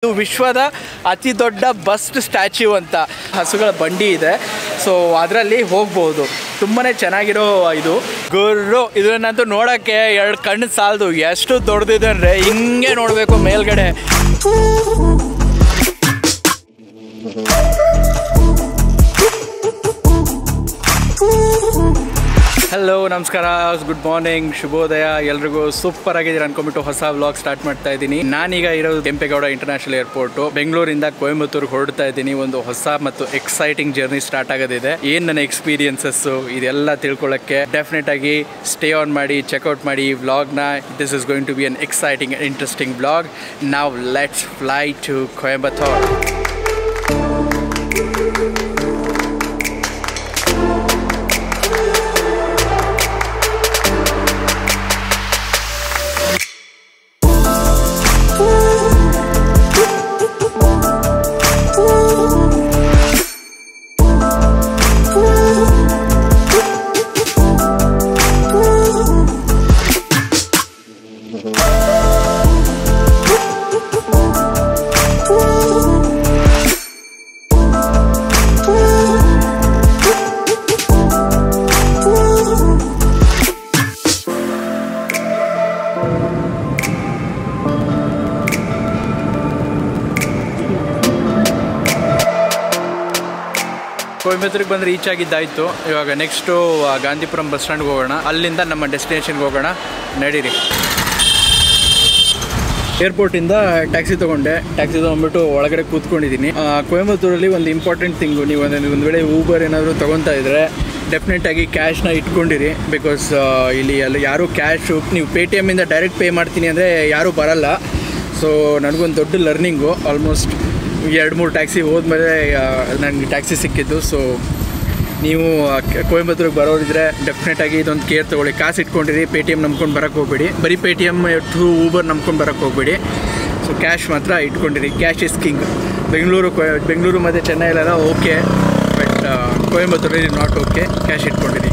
ವಿಶ್ವದ ಅತಿ ದೊಡ್ಡ ಬಸ್ಟ್ ಸ್ಟ್ಯಾಚ್ಯೂ ಅಂತ ಹಸುಗಳ ಬಂಡಿ ಇದೆ ಸೊ ಅದರಲ್ಲಿ ಹೋಗ್ಬೋದು ತುಂಬಾ ಚೆನ್ನಾಗಿರೋ ಇದು ಗುರ್ರು ಇದನ್ನಂತೂ ನೋಡೋಕ್ಕೆ ಎರಡು ಕಣ್ಣು ಸಾಲದು ಎಷ್ಟು ದೊಡ್ಡದಿದೆ ಅಂದರೆ ಹಿಂಗೆ ನೋಡಬೇಕು ಮೇಲ್ಗಡೆ ಹಲೋ ನಮಸ್ಕಾರ ಗುಡ್ ಮಾರ್ನಿಂಗ್ ಶುಭೋದಯ ಎಲ್ರಿಗೂ ಸೂಪರ್ ಆಗಿದ್ದೀರಾ ಅನ್ಕೊಂಬಿಟ್ಟು ಹೊಸ ವ್ಲಾಗ್ ಸ್ಟಾರ್ಟ್ ಮಾಡ್ತಾ ಇದ್ದೀನಿ ನಾನೀಗ ಇರೋದು ಕೆಂಪೇಗೌಡ ಇಂಟರ್ನ್ಯಾಷನಲ್ ಏರ್ಪೋರ್ಟ್ ಬೆಂಗಳೂರಿಂದ ಕೊಯಂಬತ್ತೂರು ಹೊರಡ್ತಾ ಇದ್ದೀನಿ ಒಂದು ಹೊಸ ಮತ್ತು ಎಕ್ಸೈಟಿಂಗ್ ಜರ್ನಿ ಸ್ಟಾರ್ಟ್ ಆಗೋದಿದೆ ಏನ್ ನನ್ನ ಎಕ್ಸ್ಪೀರಿಯನ್ಸಸ್ ಇದೆಲ್ಲ ತಿಳ್ಕೊಳ್ಳೋಕ್ಕೆ ಡೆಫಿನೆಟ್ ಆಗಿ ಸ್ಟೇ ಆನ್ ಮಾಡಿ ಚೆಕ್ಔಟ್ ಮಾಡಿ ಈ ವ್ಲಾಗ್ನ this is going to be an exciting interesting vlog ನಾವು ಲೆಟ್ಸ್ ಫ್ಲೈ ಟು ಕೊಯಂಬತ್ತೂರ್ ಕೊಯಂಬತ್ತೂರಿಗೆ ಬಂದು ರೀಚ್ ಆಗಿದ್ದಾಯಿತು ಇವಾಗ ನೆಕ್ಸ್ಟು ಗಾಂಧಿಪುರಂ ಬಸ್ ಸ್ಟ್ಯಾಂಡ್ಗೆ ಹೋಗೋಣ ಅಲ್ಲಿಂದ ನಮ್ಮ ಡೆಸ್ಟಿನೇಷನ್ಗೆ ಹೋಗೋಣ ನಡೀರಿ ಏರ್ಪೋರ್ಟಿಂದ ಟ್ಯಾಕ್ಸಿ ತೊಗೊಂಡೆ ಟ್ಯಾಕ್ಸಿ ತೊಗೊಂಡ್ಬಿಟ್ಟು ಒಳಗಡೆ ಕೂತ್ಕೊಂಡಿದ್ದೀನಿ ಆ, ಕೊಯಂಬತ್ತೂರಲ್ಲಿ ಒಂದು ಇಂಪಾರ್ಟೆಂಟ್ ಥಿಂಗು ನೀವು ಒಂದು ಒಂದು ವೇಳೆ ಊಬರ್ ಏನಾದರೂ ತೊಗೊತಾ ಇದ್ದರೆ ಡೆಫಿನೆಟಾಗಿ ಕ್ಯಾಶ್ನ ಇಟ್ಕೊಂಡಿರಿ ಬಿಕಾಸ್ ಇಲ್ಲಿ ಅಲ್ಲಿ ಯಾರೂ ಕ್ಯಾಶು ನೀವು ಪೇ ಟಿ ಎಮ್ಮಿಂದ ಡೈರೆಕ್ಟ್ ಪೇ ಮಾಡ್ತೀನಿ ಅಂದರೆ ಯಾರೂ ಬರಲ್ಲ ಸೊ ನನಗೊಂದು ದೊಡ್ಡ ಲರ್ನಿಂಗು ಆಲ್ಮೋಸ್ಟ್ ಎರಡು ಮೂರು ಟ್ಯಾಕ್ಸಿ ಹೋದ್ಮೇಲೆ ನನಗೆ ಟ್ಯಾಕ್ಸಿ ಸಿಕ್ಕಿದ್ದು ಸೊ ನೀವು ಕ- ಕೊಯಂಬತ್ತೂರಿಗೆ ಬರೋರಿದ್ರೆ ಡೆಫಿನೆಟಾಗಿ ಇದೊಂದು ಕೇರ್ ತೊಗೊಳ್ಳಿ ಕಾಸು ಇಟ್ಕೊಂಡಿರಿ ಪೇ ಟಿ ಎಮ್ ನಂಬ್ಕೊಂಡು ಬರೋಕ್ಕೆ ಹೋಗ್ಬೇಡಿ ಬರೀ pay T M through Uber ನಂಬ್ಕೊಂಡು ಬರೋಕ್ಕೆ ಹೋಗ್ಬೇಡಿ ಸೊ ಕ್ಯಾಶ್ ಮಾತ್ರ ಇಟ್ಕೊಂಡಿರಿ ಕ್ಯಾಶ್ ಇಸ್ ಕಿಂಗ್ ಬೆಂಗಳೂರು ಕೊಯ ಬೆಂಗಳೂರು ಮತ್ತು ಚೆನ್ನೈಲೆಲ್ಲ ಓಕೆ ಬಟ್ ಕೊಯಂಬತ್ತೂರಲ್ಲಿ ನಾಟ್ ಓಕೆ ಕ್ಯಾಶ್ ಇಟ್ಕೊಂಡಿರಿ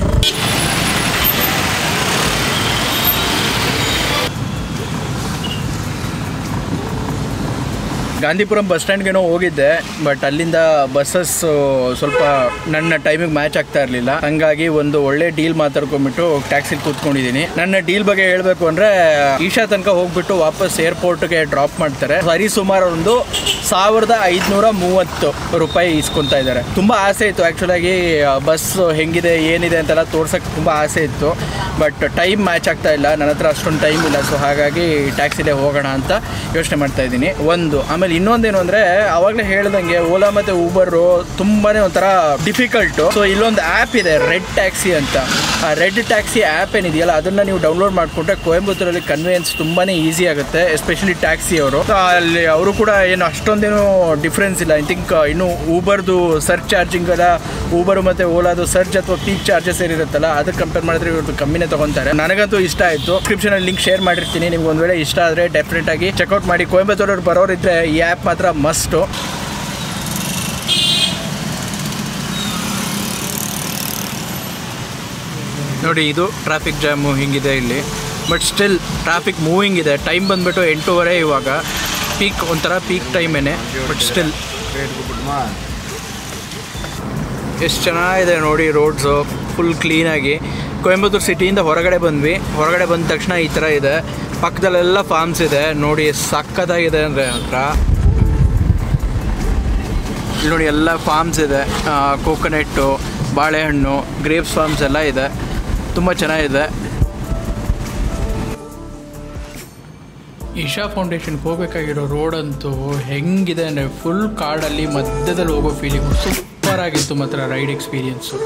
ಗಾಂಧಿಪುರಂ ಬಸ್ ಸ್ಟ್ಯಾಂಡ್ಗೇನೋ ಹೋಗಿದ್ದೆ ಬಟ್ ಅಲ್ಲಿಂದ ಬಸ್ಸಸ್ ಸ್ವಲ್ಪ ನನ್ನ ಟೈಮಿಗೆ ಮ್ಯಾಚ್ ಆಗ್ತಾ ಇರಲಿಲ್ಲ ಹಂಗಾಗಿ ಒಂದು ಒಳ್ಳೆ ಡೀಲ್ ಮಾತಾಡ್ಕೊಂಡ್ಬಿಟ್ಟು ಟ್ಯಾಕ್ಸಿಲಿ ಕೂತ್ಕೊಂಡಿದ್ದೀನಿ ನನ್ನ ಡೀಲ್ ಬಗ್ಗೆ ಹೇಳಬೇಕು ಅಂದರೆ ಈಶಾ ತನಕ ಹೋಗ್ಬಿಟ್ಟು ವಾಪಸ್ ಏರ್ಪೋರ್ಟ್ಗೆ ಡ್ರಾಪ್ ಮಾಡ್ತಾರೆ ಸರಿ ಸುಮಾರು ಒಂದು ಸಾವಿರದ ಐದುನೂರ ಮೂವತ್ತು ರೂಪಾಯಿ ಇಸ್ಕೊತಾ ಇದ್ದಾರೆ ತುಂಬ ಆಸೆ ಇತ್ತು ಆ್ಯಕ್ಚುಲಾಗಿ ಬಸ್ ಹೆಂಗಿದೆ ಏನಿದೆ ಅಂತೆಲ್ಲ ತೋರ್ಸೋಕ್ಕೆ ತುಂಬ ಆಸೆ ಇತ್ತು ಬಟ್ ಟೈಮ್ ಮ್ಯಾಚ್ ಆಗ್ತಾ ಇಲ್ಲ ನನ್ನ ಹತ್ರ ಅಷ್ಟೊಂದು ಟೈಮ್ ಇಲ್ಲ ಸೊ ಹಾಗಾಗಿ ಟ್ಯಾಕ್ಸಿಲೇ ಹೋಗೋಣ ಅಂತ ಯೋಚನೆ ಮಾಡ್ತಾ ಇದ್ದೀನಿ ಒಂದು ಆಮೇಲೆ ಇನ್ನೊಂದೇನು ಅಂದರೆ ಅವಾಗಲೇ ಹೇಳ್ದಂಗೆ ಓಲಾ ಮತ್ತು ಊಬರು ತುಂಬಾನೇ ಒಂಥರ ಡಿಫಿಕಲ್ಟು ಸೊ ಇಲ್ಲೊಂದು ಆ್ಯಪ್ ಇದೆ ರೆಡ್ ಟ್ಯಾಕ್ಸಿ ಅಂತ ಆ ರೆಡ್ ಟ್ಯಾಕ್ಸಿ ಆ್ಯಪ್ ಏನಿದೆಯಲ್ಲ ಅದನ್ನು ನೀವು ಡೌನ್ಲೋಡ್ ಮಾಡಿಕೊಂಡ್ರೆ ಕೊಯಂಬತ್ತೂರಲ್ಲಿ ಕನ್ವೆನ್ಸ್ ತುಂಬಾ ಈಸಿ ಆಗುತ್ತೆ ಎಸ್ಪೆಷಲಿ ಟ್ಯಾಕ್ಸಿ ಅವರು ಅಲ್ಲಿ ಅವರು ಕೂಡ ಏನು ಅಷ್ಟೊಂದೇನು ಡಿಫ್ರೆನ್ಸ್ ಇಲ್ಲ ಐ ಥಿಂಕ್ ಇನ್ನು ಊಬರ್ದು ಸರ್ಚ್ ಚಾರ್ಜಿಂಗ್ ಎಲ್ಲ ಊಬರ್ ಮತ್ತು ಓಲಾದು ಸರ್ಚ್ ಅಥವಾ ಪೀಕ್ ಚಾರ್ಜಸ್ ಏನಿರುತ್ತಲ್ಲ ಅದಕ್ಕೆ ಕಂಪೇರ್ ಮಾಡಿದ್ರೆ ಇವ್ರದ್ದು ಕಮ್ಮಿನೇ ತಗೊಂತಾರೆ ನನಗಂತೂ ಇಷ್ಟ ಆಯಿತು ಡಿಸ್ಕ್ರಿಪ್ಷನಲ್ಲಿ ಲಿಂಕ್ ಶೇರ್ ಮಾಡಿರ್ತೀನಿ ನಿಮ್ಗೆ ಒಂದು ವೇಳೆ ಇಷ್ಟ ಆದರೆ ಡೆಫಿನೆಟ್ ಆಗಿ ಚೆಕ್ಔಟ್ ಮಾಡಿ ಕೊಯಂಬತ್ತೂರವ್ರು ಬರೋರಿದ್ರೆ ಈ ಆ್ಯಪ್ ಮಾತ್ರ ಮಸ್ಟು ನೋಡಿ ಇದು ಟ್ರಾಫಿಕ್ ಜಾಮು ಹಿಂಗಿದೆ ಇಲ್ಲಿ ಬಟ್ ಸ್ಟಿಲ್ ಟ್ರಾಫಿಕ್ ಮೂವಿಂಗ್ ಇದೆ ಟೈಮ್ ಬಂದ್ಬಿಟ್ಟು ಎಂಟೂವರೆ ಇವಾಗ ಪೀಕ್ ಒಂಥರ ಪೀಕ್ ಟೈಮೇನೆ ಬಟ್ ಸ್ಟಿಲ್ ಎಷ್ಟು ಚೆನ್ನಾಗಿದೆ ನೋಡಿ ರೋಡ್ಸು ಫುಲ್ ಕ್ಲೀನಾಗಿ ಕೊಯಂಬತ್ತೂರು ಸಿಟಿಯಿಂದ ಹೊರಗಡೆ ಬಂದ್ವಿ ಹೊರಗಡೆ ಬಂದ ತಕ್ಷಣ ಈ ಥರ ಇದೆ ಪಕ್ಕದಲ್ಲೆಲ್ಲ ಫಾರ್ಮ್ಸ್ ಇದೆ ನೋಡಿ ಎಷ್ಟು ಸಕ್ಕತ್ತಾಗಿದೆ ಅಂದರೆ ಹತ್ರ ಇಲ್ಲಿ ನೋಡಿ ಎಲ್ಲ ಫಾರ್ಮ್ಸ್ ಇದೆ ಕೋಕೋನೆಟ್ಟು ಬಾಳೆಹಣ್ಣು ಗ್ರೇಪ್ಸ್ ಫಾರ್ಮ್ಸ್ ಎಲ್ಲ ಇದೆ ತುಂಬ ಚೆನ್ನಾಗಿದೆ ಇಶಾ ಫೌಂಡೇಶನ್ಗೆ ಹೋಗಬೇಕಾಗಿರೋ ರೋಡ್ ಅಂತೂ ಹೆಂಗಿದೆ ಅಂದರೆ ಫುಲ್ ಕಾಡಲ್ಲಿ ಮಧ್ಯದಲ್ಲಿ ಹೋಗೋ ಫೀಲಿಂಗು ಸೂಪರ್ ಆಗಿತ್ತು ಮಾತ್ರ ರೈಡ್ ಎಕ್ಸ್ಪೀರಿಯನ್ಸು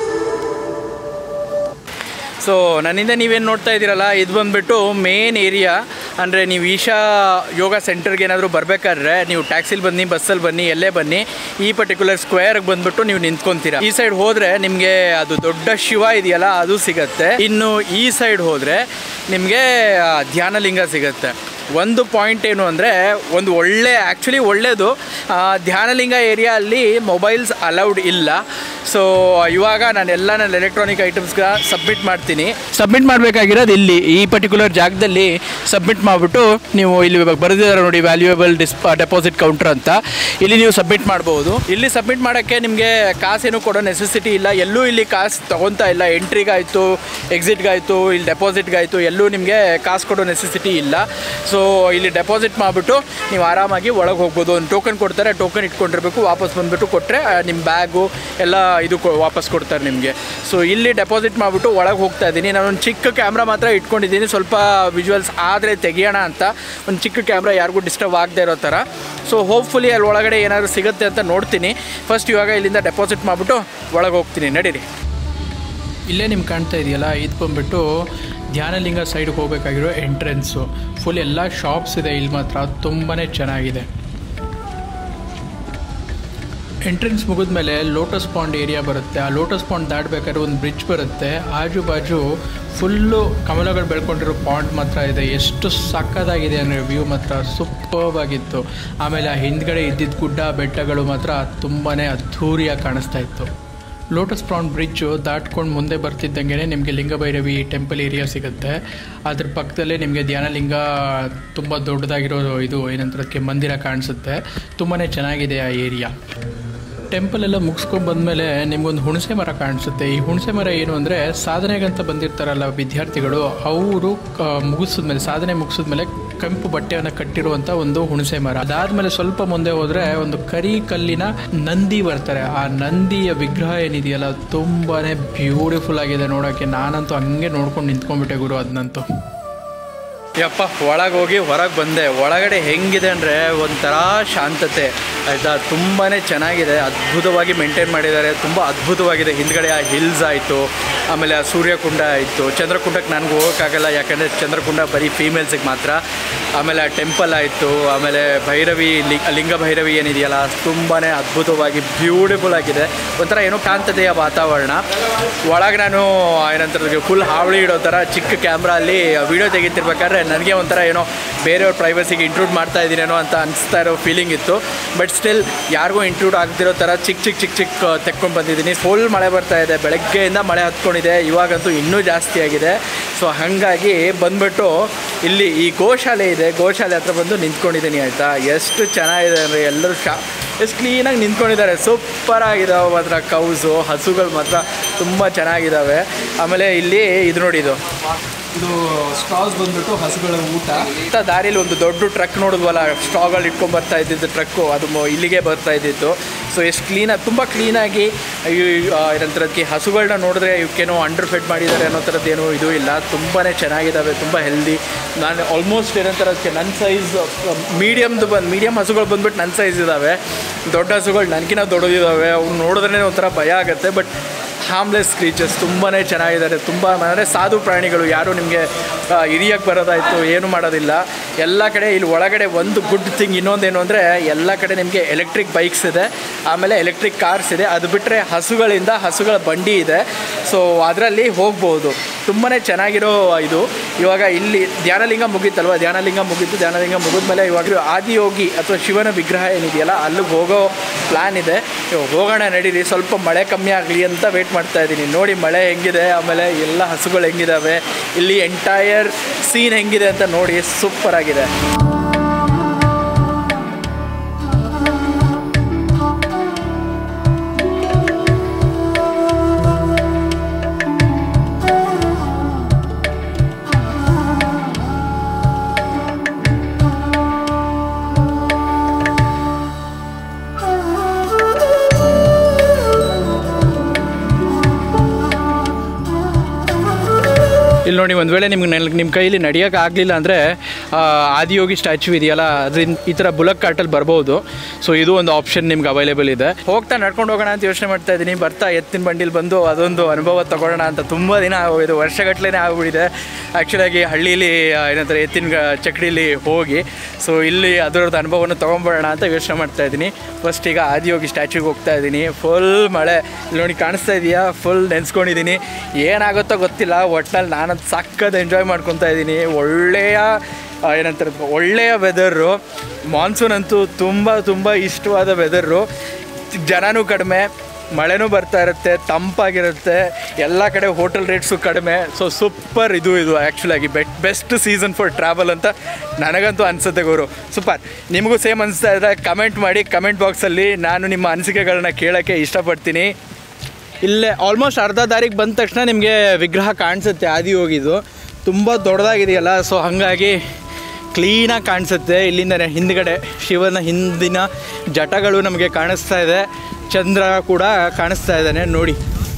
ಸೊ ನನ್ನಿಂದ ನೀವೇನು ನೋಡ್ತಾ ಇದ್ದೀರಲ್ಲ ಇದು ಬಂದುಬಿಟ್ಟು ಮೇನ್ ಏರಿಯಾ ಅಂದರೆ ನೀವು ಈಶಾ ಯೋಗ ಸೆಂಟರ್ಗೆ ಏನಾದರೂ ಬರಬೇಕಾದ್ರೆ ನೀವು ಟ್ಯಾಕ್ಸಿಲಿ ಬನ್ನಿ ಬಸ್ಸಲ್ಲಿ ಬನ್ನಿ ಎಲ್ಲೇ ಬನ್ನಿ ಈ ಪರ್ಟಿಕ್ಯುಲರ್ ಸ್ಕ್ವೇರ್ಗೆ ಬಂದ್ಬಿಟ್ಟು ನೀವು ನಿಂತ್ಕೊಂತೀರಾ ಈ ಸೈಡ್ ಹೋದರೆ ನಿಮಗೆ ಅದು ದೊಡ್ಡ ಶಿವ ಇದೆಯಲ್ಲ ಅದು ಸಿಗತ್ತೆ ಇನ್ನು ಈ ಸೈಡ್ ಹೋದರೆ ನಿಮಗೆ ಧ್ಯಾನಲಿಂಗ ಸಿಗತ್ತೆ ಒಂದು ಪಾಯಿಂಟ್ ಏನು ಅಂದರೆ ಒಂದು ಒಳ್ಳೆ ಆ್ಯಕ್ಚುಲಿ ಒಳ್ಳೆಯದು ಧ್ಯಾನಲಿಂಗ ಏರಿಯಾ ಅಲ್ಲಿ ಮೊಬೈಲ್ಸ್ ಅಲೌಡ್ ಇಲ್ಲ ಸೊ ಇವಾಗ ನಾನು ಎಲ್ಲ ನನ್ನ ಎಲೆಕ್ಟ್ರಾನಿಕ್ ಐಟಮ್ಸ್ಗೆ ಸಬ್ಮಿಟ್ ಮಾಡ್ತೀನಿ ಸಬ್ಮಿಟ್ ಮಾಡಬೇಕಾಗಿರೋದು ಇಲ್ಲಿ ಈ ಪರ್ಟಿಕ್ಯುಲರ್ ಜಾಗದಲ್ಲಿ ಸಬ್ಮಿಟ್ ಮಾಡಿಬಿಟ್ಟು ನೀವು ಇಲ್ಲಿ ಇವಾಗ ಬರೆದಿದ್ದಾರೆ ನೋಡಿ ವ್ಯಾಲ್ಯೂಯಬಲ್ ಡಿಸ್ ಡೆಪಾಸಿಟ್ ಕೌಂಟರ್ ಅಂತ ಇಲ್ಲಿ ನೀವು ಸಬ್ಮಿಟ್ ಮಾಡ್ಬೋದು ಇಲ್ಲಿ ಸಬ್ಮಿಟ್ ಮಾಡೋಕ್ಕೆ ನಿಮಗೆ ಕಾಸೇನು ಕೊಡೋ ನೆಸೆಸಿಟಿ ಇಲ್ಲ ಎಲ್ಲೂ ಇಲ್ಲಿ ಕಾಸು ತೊಗೊತಾ ಇಲ್ಲ ಎಂಟ್ರಿಗಾಯಿತು ಎಕ್ಸಿಟ್ಗಾಯಿತು ಇಲ್ಲಿ ಡೆಪಾಸಿಟ್ಗಾಯಿತು ಎಲ್ಲೂ ನಿಮಗೆ ಕಾಸು ಕೊಡೋ ನೆಸೆಸಿಟಿ ಇಲ್ಲ ಸೊ ಇಲ್ಲಿ ಡೆಪಾಸಿಟ್ ಮಾಡಿಬಿಟ್ಟು ನೀವು ಆರಾಮಾಗಿ ಒಳಗೆ ಹೋಗ್ಬೋದು ಒಂದು ಟೋಕನ್ ಕೊಡ್ತಾರೆ ಟೋಕನ್ ಇಟ್ಕೊಂಡಿರ್ಬೇಕು ವಾಪಸ್ ಬಂದುಬಿಟ್ಟು ಕೊಟ್ಟರೆ ನಿಮ್ಮ ಬ್ಯಾಗು ಎಲ್ಲ ಇದು ಕೊ- ವಾಪಸ್ ಕೊಡ್ತಾರೆ ನಿಮಗೆ ಸೊ ಇಲ್ಲಿ ಡೆಪಾಸಿಟ್ ಮಾಡಿಬಿಟ್ಟು ಒಳಗೆ ಹೋಗ್ತಾ ಇದ್ದೀನಿ ನಾನು ಒಂದು ಚಿಕ್ಕ ಕ್ಯಾಮ್ರಾ ಮಾತ್ರ ಇಟ್ಕೊಂಡಿದ್ದೀನಿ ಸ್ವಲ್ಪ ವಿಜುವಲ್ಸ್ ಆದರೆ ತೆಗಿಯೋಣ ಅಂತ ಒಂದು ಚಿಕ್ಕ ಕ್ಯಾಮ್ರಾ ಯಾರಿಗೂ ಡಿಸ್ಟರ್ಬ್ ಆಗದೆ ಇರೋ ಥರ ಸೊ ಹೋಪ್ಫುಲಿ ಅಲ್ಲಿ ಒಳಗಡೆ ಏನಾದರೂ ಸಿಗುತ್ತೆ ಅಂತ ನೋಡ್ತೀನಿ ಫಸ್ಟ್ ಇವಾಗ ಇಲ್ಲಿಂದ ಡೆಪಾಸಿಟ್ ಮಾಡಿಬಿಟ್ಟು ಒಳಗೆ ಹೋಗ್ತೀನಿ ನಡೀರಿ ಇಲ್ಲೇ ನಿಮ್ಗೆ ಕಾಣ್ತಾ ಇದೆಯಲ್ಲ ಇದು ಬಂದ್ಬಿಟ್ಟು ಧ್ಯಾನಲಿಂಗ ಸೈಡ್ಗೆ ಹೋಗಬೇಕಾಗಿರೋ ಎಂಟ್ರೆನ್ಸು ಫುಲ್ ಎಲ್ಲ ಶಾಪ್ಸ್ ಇದೆ ಇಲ್ಲಿ ಮಾತ್ರ ತುಂಬಾ ಚೆನ್ನಾಗಿದೆ ಎಂಟ್ರೆನ್ಸ್ ಮುಗಿದ್ಮೇಲೆ ಲೋಟಸ್ ಪಾಂಡ್ ಏರಿಯಾ ಬರುತ್ತೆ ಆ ಲೋಟಸ್ ಪಾಂಡ್ ದಾಟಬೇಕಾದ್ರೆ ಒಂದು ಬ್ರಿಡ್ಜ್ ಬರುತ್ತೆ ಆಜು ಬಾಜು ಫುಲ್ಲು ಕಮಲಗಳು ಬೆಳ್ಕೊಂಡಿರೋ ಪಾಂಡ್ ಮಾತ್ರ ಇದೆ ಎಷ್ಟು ಸಕ್ಕದಾಗಿದೆ ಅಂದರೆ ವ್ಯೂ ಮಾತ್ರ ಸೂಪರ್ಬ್ ಆಗಿತ್ತು ಆಮೇಲೆ ಆ ಹಿಂದ್ಗಡೆ ಇದ್ದಿದ್ದ ಗುಡ್ಡ ಬೆಟ್ಟಗಳು ಮಾತ್ರ ತುಂಬಾ ಅದ್ಧೂರಿಯಾಗಿ ಕಾಣಿಸ್ತಾ ಇತ್ತು ಲೋಟಸ್ ಪ್ರಾನ್ ಬ್ರಿಡ್ಜು ದಾಟ್ಕೊಂಡು ಮುಂದೆ ಬರ್ತಿದ್ದಂಗೆ ನಿಮಗೆ ಲಿಂಗಭೈರವಿ ಟೆಂಪಲ್ ಏರಿಯಾ ಸಿಗುತ್ತೆ ಅದ್ರ ಪಕ್ಕದಲ್ಲೇ ನಿಮಗೆ ಧ್ಯಾನಲಿಂಗ ತುಂಬ ದೊಡ್ಡದಾಗಿರೋ ಇದು ಏನಂತಾರೆ ಅದಕ್ಕೆ ಮಂದಿರ ಕಾಣಿಸುತ್ತೆ ತುಂಬಾ ಚೆನ್ನಾಗಿದೆ ಆ ಏರಿಯಾ ಟೆಂಪಲ್ ಎಲ್ಲ ಮುಗಿಸ್ಕೊಂಡು ಬಂದಮೇಲೆ ನಿಮ್ಗೊಂದು ಹುಣಸೆ ಮರ ಕಾಣಿಸುತ್ತೆ ಈ ಹುಣಸೆ ಮರ ಏನು ಅಂದರೆ ಸಾಧನೆಗಂತ ಬಂದಿರ್ತಾರಲ್ಲ ವಿದ್ಯಾರ್ಥಿಗಳು ಅವರು ಮುಗಿಸಿದ್ಮೇಲೆ ಸಾಧನೆ ಮುಗಿಸಿದ್ಮೇಲೆ ಕೆಂಪು ಬಟ್ಟೆಯನ್ನು ಕಟ್ಟಿರುವಂಥ ಒಂದು ಹುಣಸೆ ಮರ ಅದಾದಮೇಲೆ ಸ್ವಲ್ಪ ಮುಂದೆ ಹೋದರೆ ಒಂದು ಕರಿ ಕಲ್ಲಿನ ನಂದಿ ಬರ್ತಾರೆ ಆ ನಂದಿಯ ವಿಗ್ರಹ ಏನಿದೆಯಲ್ಲ ತುಂಬಾ ಬ್ಯೂಟಿಫುಲ್ ಆಗಿದೆ ನೋಡೋಕ್ಕೆ ನಾನಂತೂ ಹಂಗೆ ನೋಡ್ಕೊಂಡು ನಿಂತ್ಕೊಂಡ್ಬಿಟ್ಟೆ ಗುರು ಅದನ್ನಂತೂ ಯಪ್ಪ ಒಳಗೆ ಹೋಗಿ ಹೊರಗೆ ಬಂದೆ ಒಳಗಡೆ ಹೆಂಗಿದೆ ಅಂದರೆ ಒಂಥರ ಶಾಂತತೆ ಆಯಿತಾ ತುಂಬಾ ಚೆನ್ನಾಗಿದೆ ಅದ್ಭುತವಾಗಿ ಮೇಂಟೈನ್ ಮಾಡಿದ್ದಾರೆ ತುಂಬ ಅದ್ಭುತವಾಗಿದೆ ಹಿಂದ್ಗಡೆ ಆ ಹಿಲ್ಸ್ ಆಯಿತು ಆಮೇಲೆ ಆ ಸೂರ್ಯಕುಂಡ ಆಯಿತು ಚಂದ್ರಕುಂಡಕ್ಕೆ ನನಗೆ ಹೋಗೋಕ್ಕಾಗಲ್ಲ ಯಾಕಂದರೆ ಚಂದ್ರಕುಂಡ ಬರೀ ಫೀಮೇಲ್ಸಿಗೆ ಮಾತ್ರ ಆಮೇಲೆ ಆ ಟೆಂಪಲ್ ಆಯಿತು ಆಮೇಲೆ ಭೈರವಿ ಲಿ ಲಿಂಗ ಭೈರವಿ ಏನಿದೆಯಲ್ಲ ತುಂಬಾ ಅದ್ಭುತವಾಗಿ ಬ್ಯೂಟಿಫುಲ್ ಆಗಿದೆ ಒಂಥರ ಏನೋ ಶಾಂತತೆಯ ವಾತಾವರಣ ಒಳಗೆ ನಾನು ಏನಂತಾರೆ ಫುಲ್ ಹಾವಳಿ ಇಡೋ ಥರ ಚಿಕ್ಕ ಕ್ಯಾಮ್ರಾ ಅಲ್ಲಿ ವಿಡಿಯೋ ತೆಗಿತಿರ್ಬೇಕಾದ್ರೆ ನನಗೆ ಒಂಥರ ಏನೋ ಬೇರೆಯವ್ರ ಪ್ರೈವಸಿಗೆ ಇಂಟ್ರೂಡ್ ಮಾಡ್ತಾ ಇದ್ದೀನೇನೋ ಅಂತ ಅನಿಸ್ತಾ ಇರೋ ಫೀಲಿಂಗ್ ಇತ್ತು ಬಟ್ ಸ್ಟಿಲ್ ಯಾರಿಗೂ ಇಂಟ್ರೂಡ್ ಆಗ್ತಿರೋ ಥರ ಚಿಕ್ಕ ಚಿಕ್ಕ ಚಿಕ್ಕ ಚಿಕ್ಕ ತೆಕ್ಕೊಂಡು ಬಂದಿದ್ದೀನಿ ಫುಲ್ ಮಳೆ ಬರ್ತಾ ಇದೆ ಬೆಳಗ್ಗೆಯಿಂದ ಮಳೆ ಹತ್ಕೊಂಡಿದೆ ಇವಾಗಂತೂ ಇನ್ನೂ ಜಾಸ್ತಿ ಆಗಿದೆ ಸೊ ಹಾಗಾಗಿ ಬಂದ್ಬಿಟ್ಟು ಇಲ್ಲಿ ಈ ಗೋಶಾಲೆ ಇದೆ ಗೋಶಾಲೆ ಹತ್ರ ಬಂದು ನಿಂತ್ಕೊಂಡಿದ್ದೀನಿ ಆಯಿತಾ ಎಷ್ಟು ಚೆನ್ನಾಗಿದೆ ಅಂದರೆ ಎಲ್ಲರೂ ಶಾ ಎಷ್ಟು ಕ್ಲೀನಾಗಿ ನಿಂತ್ಕೊಂಡಿದ್ದಾರೆ ಸೂಪರ್ ಆಗಿದಾವೆ ಮಾತ್ರ ಕೌಸು ಹಸುಗಳು ಮಾತ್ರ ತುಂಬ ಚೆನ್ನಾಗಿದ್ದಾವೆ ಆಮೇಲೆ ಇಲ್ಲಿ ಇದು ನೋಡಿ ಇದು ಇದು ಸ್ಟಾಲ್ಸ್ ಬಂದ್ಬಿಟ್ಟು ಹಸುಗಳ ಊಟ ಇಂಥ ದಾರಿಲಿ ಒಂದು ದೊಡ್ಡ ಟ್ರಕ್ ನೋಡಿದ್ವಲ್ಲ ಸ್ಟಾಗಳು ಇಟ್ಕೊಂಡು ಬರ್ತಾ ಇದ್ದಿದ್ದು ಟ್ರಕ್ಕು ಅದು ಮೊ- ಇಲ್ಲಿಗೆ ಬರ್ತಾ ಇದ್ದಿತ್ತು ಸೊ ಎಷ್ಟು ಕ್ಲೀನಾಗಿ ತುಂಬ ಕ್ಲೀನಾಗಿ ಏನಂತರದಕ್ಕೆ ಹಸುಗಳನ್ನ ನೋಡಿದ್ರೆ ಇವಕ್ಕೇನೋ ಅಂಡರ್ ಫೆಡ್ ಮಾಡಿದ್ದಾರೆ ಅನ್ನೋ ಥರದ್ದು ಏನೂ ಇದು ಇಲ್ಲ ತುಂಬಾ ಚೆನ್ನಾಗಿದ್ದಾವೆ ತುಂಬ ಹೆಲ್ದಿ ನಾನು ಆಲ್ಮೋಸ್ಟ್ ಏನಂತಾರೆ ಅದಕ್ಕೆ ನನ್ನ ಸೈಜ್ ಮೀಡಿಯಮ್ದು ಬಂದು ಮೀಡಿಯಮ್ ಹಸುಗಳು ಬಂದ್ಬಿಟ್ಟು ನನ್ನ ಸೈಜ್ ಇದ್ದಾವೆ ದೊಡ್ಡ ಹಸುಗಳು ನನಗಿನ್ನ ದೊಡ್ಡದಿದ್ದಾವೆ ಅವ್ನು ನೋಡಿದ್ರೆ ಒಂಥರ ಭಯ ಆಗುತ್ತೆ ಬಟ್ ಹಾರ್ಮ್ಲೆಸ್ ಕ್ರೀಚರ್ಸ್ ತುಂಬಾ ಚೆನ್ನಾಗಿದ್ದಾರೆ ತುಂಬ ಅಂದರೆ ಸಾಧು ಪ್ರಾಣಿಗಳು ಯಾರು ನಿಮಗೆ ಹಿರಿಯಕ್ಕೆ ಬರೋದಾಯಿತು ಏನು ಮಾಡೋದಿಲ್ಲ ಎಲ್ಲ ಕಡೆ ಇಲ್ಲಿ ಒಳಗಡೆ ಒಂದು ಗುಡ್ ಥಿಂಗ್ ಇನ್ನೊಂದೇನು ಅಂದರೆ ಎಲ್ಲ ಕಡೆ ನಿಮಗೆ ಎಲೆಕ್ಟ್ರಿಕ್ ಬೈಕ್ಸ್ ಇದೆ ಆಮೇಲೆ ಎಲೆಕ್ಟ್ರಿಕ್ ಕಾರ್ಸ್ ಇದೆ ಅದು ಬಿಟ್ಟರೆ ಹಸುಗಳಿಂದ ಹಸುಗಳ ಬಂಡಿ ಇದೆ ಸೊ ಅದರಲ್ಲಿ ಹೋಗ್ಬೋದು ತುಂಬಾ ಚೆನ್ನಾಗಿರೋ ಇದು ಇವಾಗ ಇಲ್ಲಿ ಧ್ಯಾನಲಿಂಗ ಮುಗೀತಲ್ವ ಧ್ಯಾನಲಿಂಗ ಮುಗೀತು ಧ್ಯಾನಲಿಂಗ ಮುಗಿದ್ಮೇಲೆ ಇವಾಗ ಆದಿಯೋಗಿ ಅಥವಾ ಶಿವನ ವಿಗ್ರಹ ಏನಿದೆಯಲ್ಲ ಅಲ್ಲಿಗೆ ಹೋಗೋ ಪ್ಲ್ಯಾನ್ ಇದೆ ಇವಾಗ ಹೋಗೋಣ ನಡೀರಿ ಸ್ವಲ್ಪ ಮಳೆ ಕಮ್ಮಿ ಆಗಲಿ ಅಂತ ವೆಯ್ಟ್ ಮಾಡ್ತಾ ಇದ್ದೀನಿ ನೋಡಿ ಮಳೆ ಹೆಂಗಿದೆ ಆಮೇಲೆ ಎಲ್ಲ ಹಸುಗಳು ಹೆಂಗಿದಾವೆ ಇಲ್ಲಿ ಎಂಟೈರ್ ಸೀನ್ ಹೆಂಗಿದೆ ಅಂತ ನೋಡಿ ಸೂಪರ್ ಆಗಿದೆ ಇಲ್ಲಿ ನೋಡಿ ಒಂದು ವೇಳೆ ನಿಮ್ಗೆ ನೆಲ್ ನಿಮ್ಮ ಕೈಲಿ ನಡೆಯೋಕೆ ಆಗಲಿಲ್ಲ ಅಂದರೆ ಆದಿಯೋಗಿ ಸ್ಟ್ಯಾಚ್ಯೂ ಇದೆಯಲ್ಲ ಅದರಿಂದ ಈ ಥರ ಬುಲಕ್ ಕಾರ್ಟಲ್ಲಿ ಬರ್ಬೋದು ಸೊ ಇದು ಒಂದು ಆಪ್ಷನ್ ನಿಮ್ಗೆ ಅವೈಲೇಬಲ್ ಇದೆ ಹೋಗ್ತಾ ನಡ್ಕೊಂಡು ಹೋಗೋಣ ಅಂತ ಯೋಚನೆ ಮಾಡ್ತಾ ಇದ್ದೀನಿ ಬರ್ತಾ ಎತ್ತಿನ ಬಂಡಿಲಿ ಬಂದು ಅದೊಂದು ಅನುಭವ ತಗೊಳ್ಳೋಣ ಅಂತ ತುಂಬ ದಿನ ಆಗೋಗಿದೆ ವರ್ಷಗಟ್ಟಲೆ ಆಗ್ಬಿಟ್ಟಿದೆ ಆ್ಯಕ್ಚುಲಾಗಿ ಹಳ್ಳೀಲಿ ಆ, ಏನಂತಾರೆ ಎತ್ತಿನ ಗ- ಚಕ್ಡಿಲಿ ಹೋಗಿ ಸೊ ಇಲ್ಲಿ ಅದರದ್ದು ಅನುಭವವನ್ನು ತೊಗೊಂಬರೋಣ ಅಂತ ಯೋಚನೆ ಮಾಡ್ತಾ ಇದ್ದೀನಿ ಫಸ್ಟ್ ಈಗ ಆದಿಯೋಗಿ ಸ್ಟ್ಯಾಚ್ಯೂಗೆ ಹೋಗ್ತಾ ಇದ್ದೀನಿ ಫುಲ್ ಮಳೆ ಇಲ್ಲಿ ನೋಡಿ ಕಾಣಿಸ್ತಾ ಇದೆಯಾ ಫುಲ್ ನೆನೆಸ್ಕೊಂಡಿದ್ದೀನಿ ಏನಾಗುತ್ತೋ ಗೊತ್ತಿಲ್ಲ ಒಟ್ನಲ್ಲಿ ನಾನಂತ ಸಕ್ಕತ್ ಎಂಜಾಯ್ ಮಾಡ್ಕೊತಾ ಇದ್ದೀನಿ ಒಳ್ಳೆಯ ಆ, ಏನಂತಾರೆ ಒಳ್ಳೆಯ ವೆದರು ಮಾನ್ಸೂನ್ ಅಂತೂ ತುಂಬ ತುಂಬ ಇಷ್ಟವಾದ ವೆದರು ಜನನೂ ಕಡಿಮೆ ಮಳೆನೂ ಬರ್ತಾ ಇರುತ್ತೆ ತಂಪಾಗಿರುತ್ತೆ ಎಲ್ಲ ಕಡೆ ಹೋಟೆಲ್ ರೇಟ್ಸು ಕಡಿಮೆ ಸೊ ಸೂಪರ್ ಇದು ಇದು ಆ್ಯಕ್ಚುಲಾಗಿ bet best season for travel ಅಂತ ನನಗಂತೂ ಅನಿಸುತ್ತೆ ಗುರು ಸೂಪರ್ ನಿಮಗೂ ಸೇಮ್ ಅನಿಸ್ತಾ ಇದ್ದರೆ ಕಮೆಂಟ್ ಮಾಡಿ ಕಮೆಂಟ್ ಬಾಕ್ಸಲ್ಲಿ ನಾನು ನಿಮ್ಮ ಅನಿಸಿಕೆಗಳನ್ನ ಕೇಳೋಕ್ಕೆ ಇಷ್ಟಪಡ್ತೀನಿ ಇಲ್ಲೇ ಆಲ್ಮೋಸ್ಟ್ ಅರ್ಧ ದಾರಿಗೆ ಬಂದ ತಕ್ಷಣ ನಿಮಗೆ ವಿಗ್ರಹ ಕಾಣಿಸುತ್ತೆ ಆದಿ ಹೋಗಿದ್ದು ತುಂಬ ದೊಡ್ಡದಾಗಿದೆಯಲ್ಲ ಸೊ ಹಾಗಾಗಿ ಕ್ಲೀನಾಗಿ ಕಾಣಿಸುತ್ತೆ ಇಲ್ಲಿಂದನೇ ಹಿಂದ್ಗಡೆ ಶಿವನ ಹಿಂದಿನ ಜಟಗಳು ನಮಗೆ ಕಾಣಿಸ್ತಾ ಇದೆ ಚಂದ್ರ ಕೂಡ ಕಾಣಿಸ್ತಾ ಇದ್ದಾನೆ ನೋಡಿ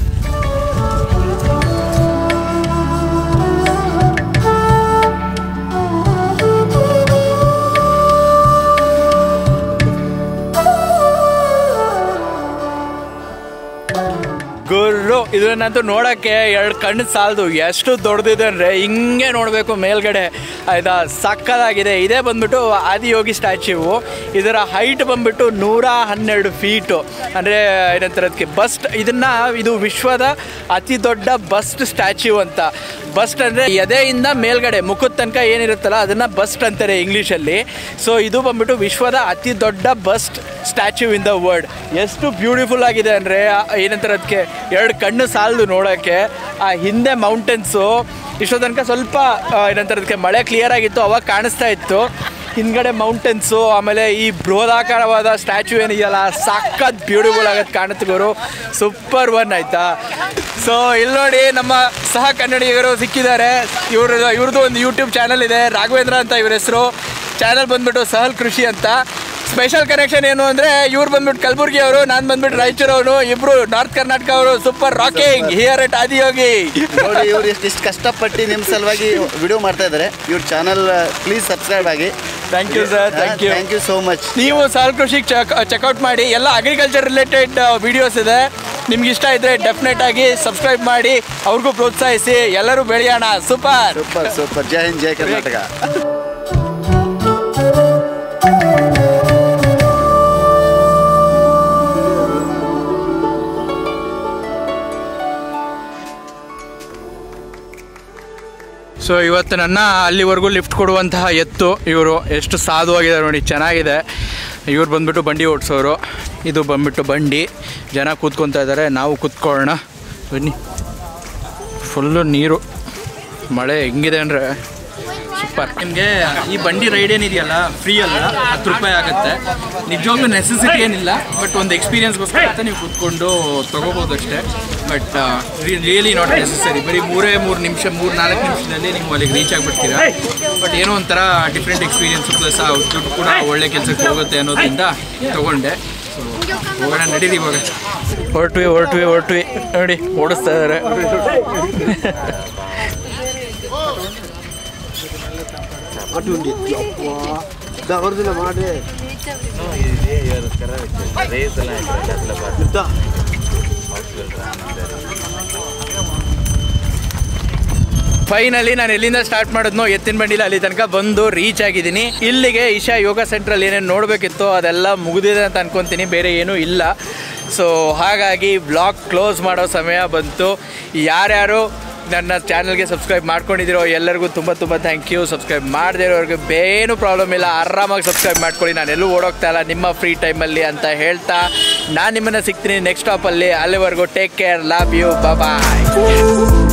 ಗುರು ಇದನ್ನಂತೂ ನೋಡೋಕ್ಕೆ ಎರಡು ಕಣ್ಣು ಸಾಲದು ಎಷ್ಟು ದೊಡ್ಡದಿದೆ ಅಂದರೆ ಹಿಂಗೆ ನೋಡಬೇಕು ಮೇಲ್ಗಡೆ ಆಯ್ತಾ ಸಕ್ಕದಾಗಿದೆ ಇದೇ ಬಂದ್ಬಿಟ್ಟು ಆದಿಯೋಗಿ ಸ್ಟ್ಯಾಚ್ಯೂ ಇದರ ಹೈಟ್ ಬಂದ್ಬಿಟ್ಟು ನೂರ ಹನ್ನೆರಡು ಫೀಟು ಅಂದರೆ ಏನಂತಾರೆ ಅದಕ್ಕೆ ಬಸ್ಟ್ ಇದನ್ನು ಇದು ವಿಶ್ವದ ಅತಿ ದೊಡ್ಡ ಬಸ್ಟ್ ಸ್ಟ್ಯಾಚ್ಯೂ ಅಂತ ಬಸ್ಟ್ ಅಂದರೆ ಎದೆಯಿಂದ ಮೇಲ್ಗಡೆ ಮುಖದ ತನಕ ಏನಿರುತ್ತಲ್ಲ ಅದನ್ನು ಬಸ್ಟ್ ಅಂತಾರೆ ಇಂಗ್ಲೀಷಲ್ಲಿ ಸೊ ಇದು ಬಂದ್ಬಿಟ್ಟು ವಿಶ್ವದ ಅತಿ ದೊಡ್ಡ bust statue in the world ಎಷ್ಟು ಬ್ಯೂಟಿಫುಲ್ ಆಗಿದೆ ಅಂದರೆ ಏನಂತಾರೆ ಅದಕ್ಕೆ ಎರಡು ಕಣ್ಣು ಸಾಲದು ನೋಡೋಕ್ಕೆ ಆ ಹಿಂದೆ ಮೌಂಟೇನ್ಸು ಇಷ್ಟೋ ತನಕ ಸ್ವಲ್ಪ ಆ, ಏನಂತಾರೆ ಅದಕ್ಕೆ ಮಳೆ ಕ್ಲಿಯರ್ ಆಗಿತ್ತು ಅವಾಗ ಕಾಣಿಸ್ತಾ ಇತ್ತು ಹಿಂದ್ಗಡೆ ಮೌಂಟೇನ್ಸು ಆಮೇಲೆ ಈ ಬೃಹದಾಕಾರವಾದ ಸ್ಟ್ಯಾಚ್ಯೂ ಏನಿದೆಯಲ್ಲ ಸಖತ್ ಬ್ಯೂಟಿಫುಲ್ ಆಗತ್ತೆ ಕಾಣುತ್ತೆ ಗುರು ಸೂಪರ್ ಒನ್ ಆಯ್ತಾ ಸೊ ಇಲ್ಲಿ ನೋಡಿ ನಮ್ಮ ಸಹ ಕನ್ನಡಿಗರು ಸಿಕ್ಕಿದ್ದಾರೆ ಇವ್ರ ಇವ್ರದ್ದು ಒಂದು ಯೂಟ್ಯೂಬ್ ಚಾನಲ್ ಇದೆ ರಾಘವೇಂದ್ರ ಅಂತ ಇವ್ರ ಹೆಸರು ಚಾನಲ್ ಬಂದ್ಬಿಟ್ಟು ಸಹಲ್ ಕೃಷಿ ಅಂತ ಸ್ಪೆಷಲ್ ಕನೆಕ್ಷನ್ ಏನು ಅಂದರೆ ಇವ್ರು ಬಂದ್ಬಿಟ್ಟು ಕಲಬುರ್ಗಿ ಅವರು ನಾನು ಬಂದ್ಬಿಟ್ಟು ರಾಯಚೂರು ಅವರು ಇಬ್ರು ನಾರ್ತ್ ಕರ್ನಾಟಕ ಅವರು super rocking here at Adiyogi ನೋಡಿ ಇವ್ರು ಎಷ್ಟು ಇಷ್ಟು ಕಷ್ಟಪಟ್ಟು ನಿಮ್ಮ ಸಲುವಾಗಿ ವಿಡಿಯೋ ಮಾಡ್ತಾ ಇದ್ದಾರೆ ಇವ್ರ ಚಾನಲ್ ಪ್ಲೀಸ್ ಸಬ್ಸ್ಕ್ರೈಬ್ ಆಗಿ thank you sir thank you thank you so much ನೀವು ಸಾಲ್ ಕೃಷಿಗೆ ಚೆಕ್ ಚೆಕ್ಔಟ್ ಮಾಡಿ ಎಲ್ಲ ಅಗ್ರಿಕಲ್ಚರ್ ರಿಲೇಟೆಡ್ ವಿಡಿಯೋಸ್ ಇದೆ ನಿಮ್ಗೆ ಇಷ್ಟ ಇದ್ರೆ ಡೆಫಿನೆಟ್ ಆಗಿ ಸಬ್ಸ್ಕ್ರೈಬ್ ಮಾಡಿ ಅವ್ರಿಗೂ ಪ್ರೋತ್ಸಾಹಿಸಿ ಎಲ್ಲರೂ ಬೆಳೆಯೋಣ ಸೂಪರ್ ಸೂಪರ್ ಸೂಪರ್ ಜೈ ಹಿಂದ್ ಜೈ ಕರ್ನಾಟಕ ಸೊ ಇವತ್ತು ನನ್ನ ಅಲ್ಲಿವರೆಗೂ ಲಿಫ್ಟ್ ಕೊಡುವಂತಹ ಎತ್ತು ಇವರು ಎಷ್ಟು ಸಾಧುವಾಗಿದೆ ನೋಡಿ ಚೆನ್ನಾಗಿದೆ ಇವ್ರು ಬಂದ್ಬಿಟ್ಟು ಬಂಡಿ ಓಡಿಸೋರು ಇದು ಬಂದ್ಬಿಟ್ಟು ಬಂಡಿ ಜನ ಕೂತ್ಕೊತಾ ಇದ್ದಾರೆ ನಾವು ಕೂತ್ಕೊಳ್ಳೋಣ ಬನ್ನಿ ಫುಲ್ಲು ನೀರು ಮಳೆ ಹೆಂಗಿದೆ ಅಂದರೆ ಸೂಪರ್ ನಿಮಗೆ ಈ ಬಂಡಿ ರೈಡ್ ಏನಿದೆಯಲ್ಲ ಫ್ರೀ ಅಲ್ಲ ಹತ್ತು ರೂಪಾಯಿ ಆಗುತ್ತೆ ನಿಜವಾಗ್ಲೂ ನೆಸೆಸಿಟಿ ಏನಿಲ್ಲ ಬಟ್ ಒಂದು ಎಕ್ಸ್ಪೀರಿಯನ್ಸ್ಗೋಸ್ಕರ ಅಂತ ನೀವು ಕೂತ್ಕೊಂಡು ತೊಗೋಬೋದು ಅಷ್ಟೇ ಬಟ್ ರಿಯಲಿ ನಾಟ್ ನೆಸೆಸರಿ ಬರೀ ಮೂರೇ ಮೂರು ನಿಮಿಷ ಮೂರು ನಾಲ್ಕು ನಿಮಿಷದಲ್ಲಿ ನೀವು ಅಲ್ಲಿಗೆ ರೀಚ್ ಆಗಿಬಿಡ್ತೀರಾ ಬಟ್ ಏನೋ ಒಂಥರ ಡಿಫ್ರೆಂಟ್ ಎಕ್ಸ್ಪೀರಿಯನ್ಸ್ ಪ್ಲಸ್ ಆ ದುಡ್ಡು ಕೂಡ ಒಳ್ಳೆ ಕೆಲಸಕ್ಕೆ ಹೋಗುತ್ತೆ ಅನ್ನೋದ್ರಿಂದ ತೊಗೊಂಡೆ ಸೊ ಹೋಗೋಣ ನಡೀರಿ ಇವಾಗ ಹೊರಟ್ವಿ ಹೊರಟ್ವಿ ಹೊರಟ್ವಿ ನೋಡಿ ಓಡಿಸ್ತಾ ಇದ್ದಾರೆ ಫೈನಲಿ ನಾನು ಎಲ್ಲಿಂದ ಸ್ಟಾರ್ಟ್ ಮಾಡಿದ್ನೋ ಎತ್ತಿನ ಬಂಡಿಲಿ ಅಲ್ಲಿ ತನಕ ಬಂದು ರೀಚ್ ಆಗಿದ್ದೀನಿ ಇಲ್ಲಿಗೆ ಇಶಾ ಯೋಗ ಸೆಂಟ್ರಲ್ಲಿ ಏನೇನು ನೋಡಬೇಕಿತ್ತು ಅದೆಲ್ಲ ಮುಗಿದಿದೆ ಅಂತ ಅನ್ಕೊಂತೀನಿ ಬೇರೆ ಏನೂ ಇಲ್ಲ ಸೊ ಹಾಗಾಗಿ ಬ್ಲಾಗ್ ಕ್ಲೋಸ್ ಮಾಡೋ ಸಮಯ ಬಂತು ಯಾರ್ಯಾರು ನನ್ನ ಚಾನಲ್ಗೆ ಸಬ್ಸ್ಕ್ರೈಬ್ ಮಾಡ್ಕೊಂಡಿದ್ದೀರೋ ಎಲ್ಲರಿಗೂ ತುಂಬ ತುಂಬ ಥ್ಯಾಂಕ್ ಯು ಸಬ್ಸ್ಕ್ರೈಬ್ ಮಾಡದೇ ಇರೋರಿಗೆ ಬೇನು ಪ್ರಾಬ್ಲಮ್ ಇಲ್ಲ ಆರಾಮಾಗಿ ಸಬ್ಸ್ಕ್ರೈಬ್ ಮಾಡ್ಕೊಳ್ಳಿ ನಾನು ಎಲ್ಲೂ ಓಡೋಗ್ತಾ ಇಲ್ಲ ನಿಮ್ಮ ಫ್ರೀ ಟೈಮಲ್ಲಿ ಅಂತ ಹೇಳ್ತಾ ನಾನು ನಿಮ್ಮನ್ನು ಸಿಗ್ತೀನಿ ನೆಕ್ಸ್ಟ್ ಸ್ಟಾಪಲ್ಲಿ ಅಲ್ಲಿವರೆಗೂ take care love you bye